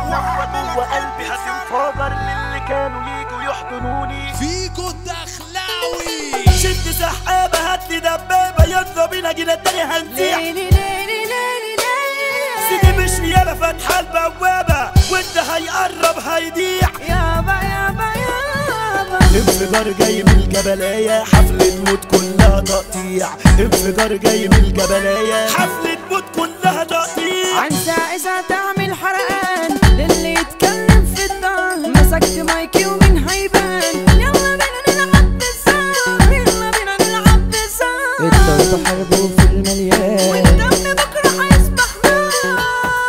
جوه جوه قلبي هتنفجر للي كانوا يجوا يحضنوني فيكو الدخلاوي شد سحابة هاتلي دبابة يلا بينا جينا التاني هنزيع ليلي ليلي ليلي ليلي سيدي مش يالا فاتحة البوابة وانت هيقرب هيضيع يابا يابا يابا انفجار جاي من الجبلاية حفلة موت كلها تقطيع انفجار جاي من الجبلاية حفلة موت كلها تقطيع عن ساعة تعمل حرقان للي يتكلم في الدار مسكت مايكي ومين هيبان يلا بينا نلعب بالزار يلا بينا نلعب بالزار الضرب حربه في المليان والدم بكرة هيصبح نار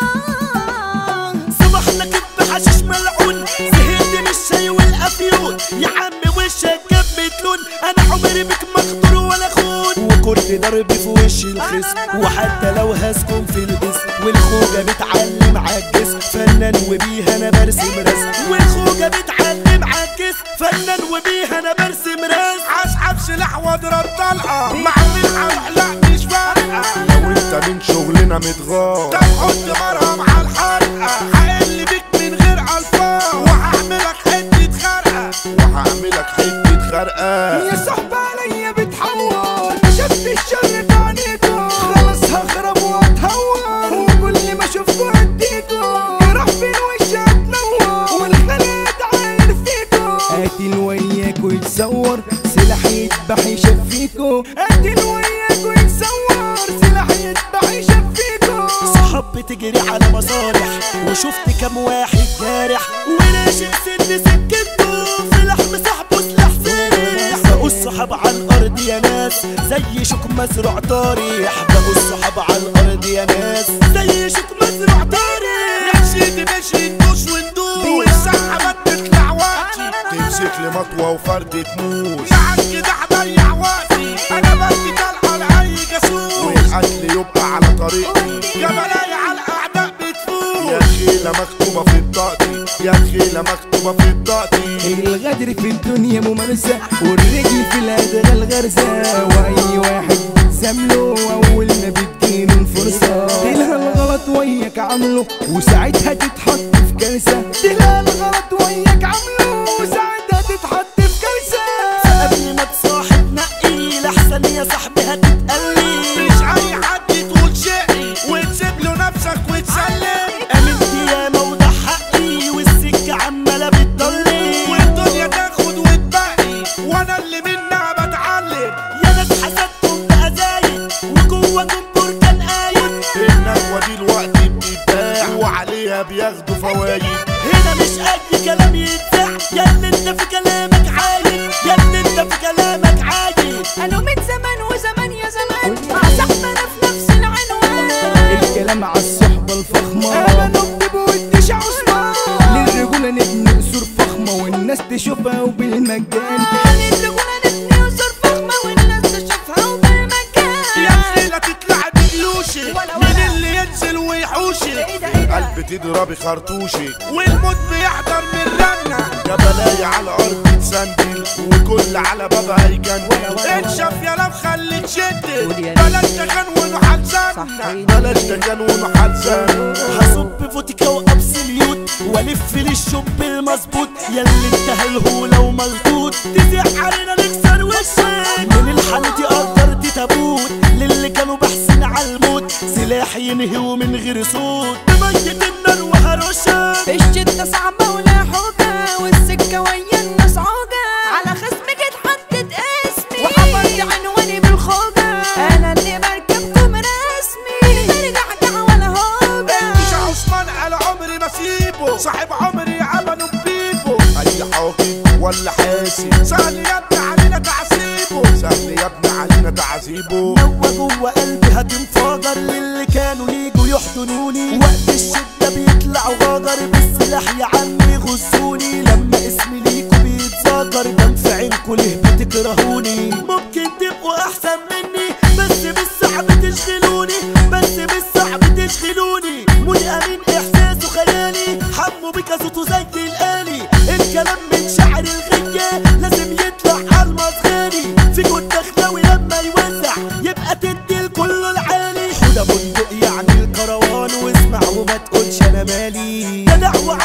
صبحنا كب حشيش ملعون زهقت من الشاي والافيون يا عم وشك جاب متلون انا عمري بك مخطر ولا خون وكل ضرب في وش الخصم وحتى لو هسكن في الاسم والخوجة بتعلم عالجسم فنان وبيها انا برسم رسم والخوجة بتعلم عالجسم فنان وبيها انا برسم رسم اسحب سلاح واضرب طلقه مع مين هروح لا مش فارقه لو انت من شغلنا متغاظ طب حط مرهم على الحرقه هقل بيك من غير الفاظ وهعملك حته خرقه وهعملك حته خرقه يا صاحبي عليا بتحور شفت الشر في عينيكم خلاص هخرب واتهور وكل ما اشوفكم اديكم جراح بين وشي هتنور والخلق عاير فيكم قاتل وياكوا يتصور سلاح يذبح يشفيكوا قاتل وياكوا يتصور سلاح يذبح يشفيكوا صحاب بتجري على مصالح وشفت كام واحد جارح وناشئ سن سكته في لحم صاحبه سلاح سارح بقوا الصحاب على الارض يا ناس زي شوك مزروع طارح بقوا الصحاب على الارض يا ناس زي شوك مزروع طارح نفسيتي ماشي ندوس وندوس والساعة ما تطلع وقتي تمسك لي مطوة وفردة موس معاك كده هضيع وقتي انا بدي طلقة لأي جاسوس والقتل يبقى على طريقي جبلايا على الأعداء بتفوت يا خيلة مكتوبة في بطاقتي يا خيلة مكتوبة في بطاقتي الغدر في الدنيا ممارسة والرجل في الأدغال غرزة وأي واحد بتزامله أول ما بتجيله الفرصة تلها الغلط وياك عامله وساعتها تتحط في كارثة تلها الغلط وياك عامله وساعتها تتحط في كارثة قبل ما تصاحب نقي لحسن يا صاحبي هتتقلي مش أي حد تقول شقي وتسيب له نفسك وتسلم قالت ياما وده حقي والسكة عمالة بتضلي والدنيا تاخد وتبقي وانا اللي منها بتعلم يا ناس حسدتم بقى زايد وجوه جمهور كان قايد النجوى دي الوقت بتتباع وعليها بياخدوا فوايد هنا مش اي كلام يتسع يا اللي انت في كلامك عايد يا اللي انت في كلامك عايد قالوا من زمان وزمان يا زمان مع صاحبنا في نفس العنوان الكلام على الصحبة الفخمة انا نكتب واديش عثمان للرجولة نبني قصور فخمة والناس تشوفها وبالمجان الرجولة نبني وصور فخمة والناس تشوفها يا وبالمكان خيلة تطلع بجلوشي ولا مين ولا. اللي ينزل ويحوشي ايه ده ايه ده قلب تضربي خرطوشي والموت بيحضر من رنة يا بلايا على الارض تسندل وكل على بابها يجنن انشف يا لو خلي تشدد بلاش تجنون وحلزان بلاش تجنون وحلزان هصب فوتيكا وابسليوت والف للشوب المظبوط يا اللي انت هالهولة وملطوط تزيح علينا نكسر وشك من الحالة قدرت تابوت للي كانوا بحسن على الموت سلاح ينهي ومن غير صوت بميت النار وهرشك الشدة صعبة ولا حوجة والسكة ويا الناس عوجة على خصمك اتحدد اسمي وحفرت عنواني بالخوجة أنا اللي بركبكم رسمي ترجع ولا هوجة مش عثمان على عمري ما سيبه صاحب عمري عمله ببيبه اي حاكم ولا حاسب سهل يا ابني علينا تعذيبه سهل يا ابني علينا تعذيبه نوى جوه قلبي هتنفجر للي كانوا يجوا يحضنوني وقت الشدة بيطلعوا غجر بالسلاح يا عمي غزوني لما اسمي ليكوا بيتذكر دم في عينكوا ليه بتكرهوني ممكن تبقوا احسن مني بس بالصعب تشغلوني بس بالصعب تشغلوني مش امين احساسه خيالي حمو بك صوته زي الالي الكلام من شعر الغية لازم يطلع على المصغري في كل دخلاوي لما يوزع يبقى تدي الكل العالي حوده بندق يعني الكروان واسمع وما تقولش انا مالي دلع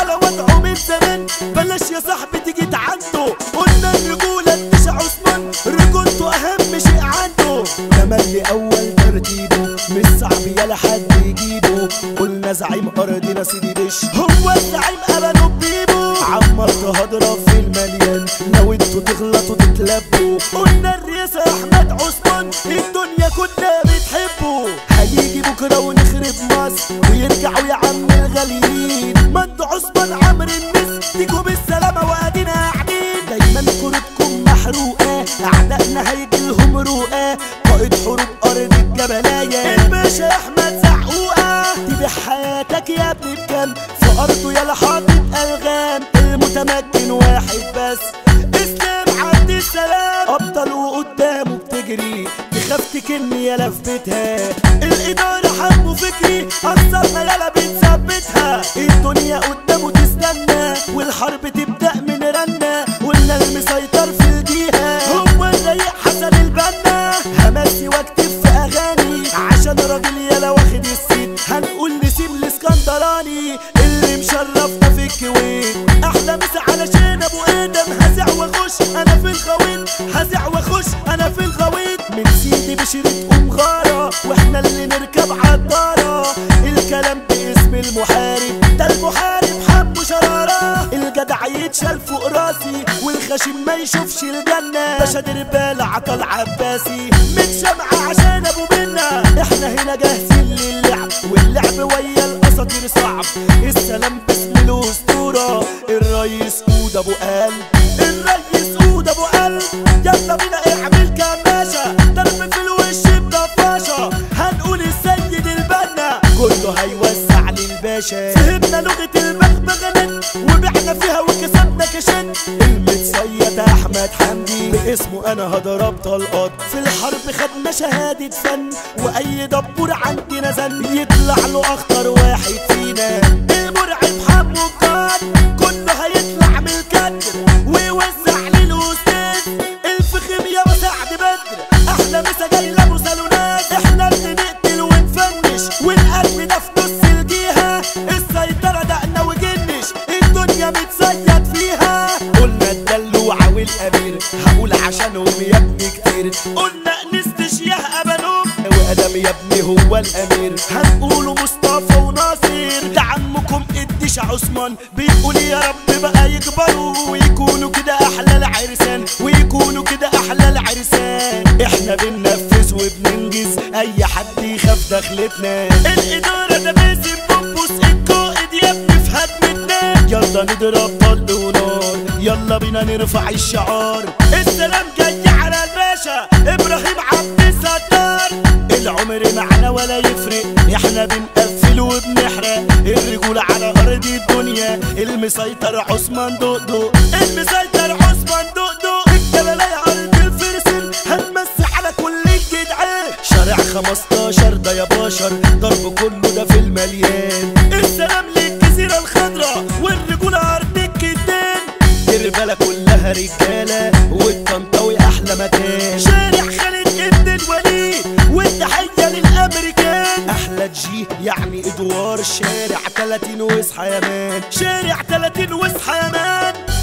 يا صاحبي تيجي عنده قلنا الرجولة الدشا عثمان رجولته اهم شيء عنده تملي اول ترتيبه مش صعب يلا حد يجيبه قلنا زعيم ارضنا سيدي دش هو الزعيم ابانو بيبو عمرت هضرب في المليان لو انتوا تغلطوا تتلبوا قلنا الرئيس احمد عثمان الدنيا كلها بتحبه هيجي بكره ونخرب مصر ويرجعوا يا عم الغاليين مد عثمان عمرو النس تيجوا بالسلامه وادينا قاعدين دايما كروتكم محروقه اعدائنا هيجيلهم روقه قائد حروب ارض الجبلايه الباشا احمد زعقوقه تبيع حياتك يا ابني بكام في ارضه يا حاطط الغام المتمكن واحد بس اسلام عبد السلام ابطال وقدامه بتجري تخاف تكني يالا في بيتها الاداره حمو فكري اكثر ما يالا بتثبتها الدنيا قدامه تستنى والحرب تبدا من رنة قلنا المسيطر في الجهه هو الرايق حسن البنا همسي واكتب في اغاني عشان راجل يالا واخد السيت هنقول نسيم الاسكندراني اللي مشرفنا في الكويت احلى مسا علشان ابو ادم هزع واخش انا في الغويط هزع واخش انا في الغويط من سيدي بشرة ام غارة واحنا اللي نركب عالدارة الكلام باسم المحارب ده المحارب حبه شرارة الجدع يتشال فوق راسي والخشم ما يشوفش الجنة باشا دربال عطل عباسي متشمعة عشان ابو منا احنا هنا جاهزين للعب واللعب ويا الاساطير صعب السلام باسم الاسطورة الرئيس قود ابو قلب الرئيس قود ابو قلب يلا بينا اعمل كماشة ضرب في الوش بطفاشة هنقول السيد البنا كله هيوسع للباشا فهمنا لغة البغبغنة وبعنا فيها وكسبنا كشن المتصيد احمد حمدي باسمه انا هضرب طلقات في الحرب خدنا شهادة فن واي دبور عندنا زن يطلع له اخطر واحد فينا المرعب حمو الجان كله هيطلع من الكدر ويوزع للاستاذ الفخم يا مساعد بدر احلى مسا جاي لابو سالونات احنا اللي نقتل ونفنش والقلب ده في نص الجهه السيطره دقنا وجنش الدنيا متصيد فيها قلنا الدلوعه والامير هقول عشانهم يا ابني كتير قلنا انست شياه ابانوم وادم يا ابني هو الامير هنقوله مصطفى وناصر ده عمكم الدش عثمان بيقول يا رب بقى يكبروا ويكونوا كده احلى العرسان ويكونوا كده احلى العرسان احنا بننفذ وبننجز اي حد يخاف دخلتنا الاداره ده باسم بوبوس القائد يا ابني في هدمتنا يلا نضرب طلق ونار يلا بينا نرفع الشعار السلام جاي على الباشا ابراهيم عبد الستار العمر معنا ولا يفرق احنا بنقفل وبنحرق الرجولة على ارض الدنيا المسيطر عثمان دقدق المسيطر عثمان دقدق الجبلاية ارض الفرسان هنمسي على كل الجدعان شارع 15 ده يا بشر ضرب كله ده في المليان السلام للجزيرة الخضراء والرجولة ارض الكتان الرجالة كلها رجالة والطنطاوي أحلى مكان شارع خالد ابن الوليد والتحية للأمريكان أحلى جي يعني إدوار شارع 30 واصحى يا مان شارع 30 واصحى يا مان